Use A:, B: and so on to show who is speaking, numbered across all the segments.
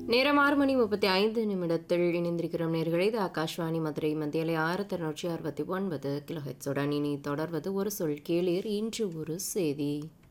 A: நேரம் ஆறு மணி முப்பத்தி ஐந்து நிமிடத்தில் இணைந்திருக்கிறோம் நேர்களை இது ஆகாஷ்வாணி மதுரை மத்தியிலே ஆயிரத்தி இருநூற்றி அறுபத்தி ஒன்பது கிலோஹெட்ஸுடன் இனி தொடர்வது ஒரு சொல் கேளீர் இன்று ஒரு செய்தி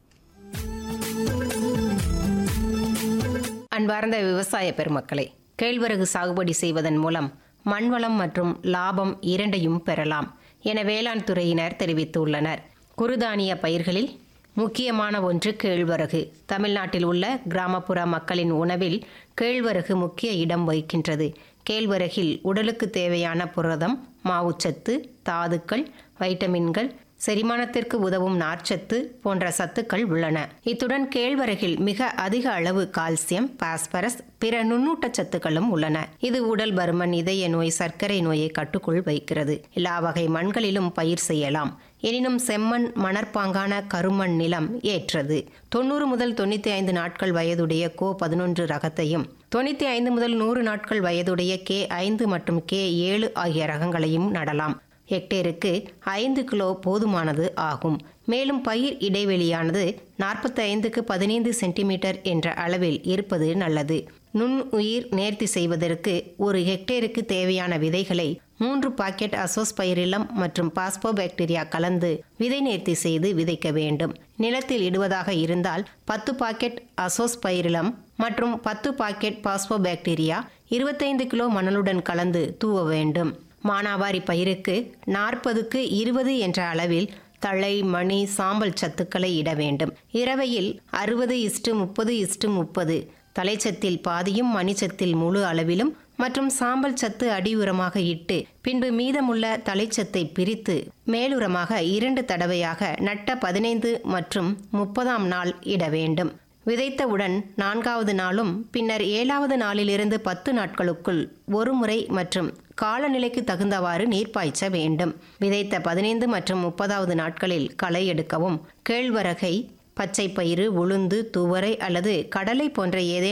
B: அன்பார்ந்த விவசாய பெருமக்களே கேழ்வரகு சாகுபடி செய்வதன் மூலம் மண்வளம் மற்றும் லாபம் இரண்டையும் பெறலாம் என வேளாண் துறையினர் தெரிவித்துள்ளனர் குறுதானிய பயிர்களில் முக்கியமான ஒன்று கேழ்வரகு தமிழ்நாட்டில் உள்ள கிராமப்புற மக்களின் உணவில் கேழ்வரகு முக்கிய இடம் வகிக்கின்றது கேழ்வரகில் உடலுக்கு தேவையான புரதம் மாவுச்சத்து தாதுக்கள் வைட்டமின்கள் செரிமானத்திற்கு உதவும் நார்ச்சத்து போன்ற சத்துக்கள் உள்ளன இத்துடன் கேழ்வரகில் மிக அதிக அளவு கால்சியம் பாஸ்பரஸ் பிற நுண்ணூட்ட சத்துக்களும் உள்ளன இது உடல் பருமன் இதய நோய் சர்க்கரை நோயை கட்டுக்குள் வைக்கிறது எல்லா வகை மண்களிலும் பயிர் செய்யலாம் எனினும் செம்மண் மணற்பாங்கான கருமண் நிலம் ஏற்றது தொண்ணூறு முதல் தொண்ணூற்றி ஐந்து நாட்கள் வயதுடைய கோ பதினொன்று ரகத்தையும் தொண்ணூற்றி ஐந்து முதல் நூறு நாட்கள் வயதுடைய கே ஐந்து மற்றும் கே ஏழு ஆகிய ரகங்களையும் நடலாம் ஹெக்டேருக்கு ஐந்து கிலோ போதுமானது ஆகும் மேலும் பயிர் இடைவெளியானது நாற்பத்தி ஐந்துக்கு பதினைந்து சென்டிமீட்டர் என்ற அளவில் இருப்பது நல்லது நுண் உயிர் நேர்த்தி செய்வதற்கு ஒரு ஹெக்டேருக்கு தேவையான விதைகளை மூன்று பாக்கெட் அசோஸ்பைரிலம் மற்றும் பாஸ்போபாக்டீரியா கலந்து விதை நேர்த்தி செய்து விதைக்க வேண்டும் நிலத்தில் இடுவதாக இருந்தால் பத்து பாக்கெட் அசோஸ்பைரிலம் மற்றும் பத்து பாக்கெட் பாஸ்போபாக்டீரியா இருபத்தைந்து கிலோ மணலுடன் கலந்து தூவ வேண்டும் மானாவாரி பயிருக்கு நாற்பதுக்கு இருபது என்ற அளவில் தழை மணி சாம்பல் சத்துக்களை இட வேண்டும் இரவையில் அறுபது இஸ்டு முப்பது இஸ்டு முப்பது தலைச்சத்தில் பாதியும் மணிச்சத்தில் முழு அளவிலும் மற்றும் சாம்பல் சத்து அடியுரமாக இட்டு பின்பு மீதமுள்ள தலைச்சத்தை பிரித்து மேலுரமாக இரண்டு தடவையாக நட்ட பதினைந்து மற்றும் முப்பதாம் நாள் இட வேண்டும் விதைத்தவுடன் நான்காவது நாளும் பின்னர் ஏழாவது நாளிலிருந்து பத்து நாட்களுக்குள் ஒரு முறை மற்றும் காலநிலைக்கு தகுந்தவாறு நீர் பாய்ச்ச வேண்டும் விதைத்த பதினைந்து மற்றும் முப்பதாவது நாட்களில் களை எடுக்கவும் கேழ்வரகை பச்சை பயிறு உளுந்து துவரை அல்லது கடலை போன்ற ஏதேனும்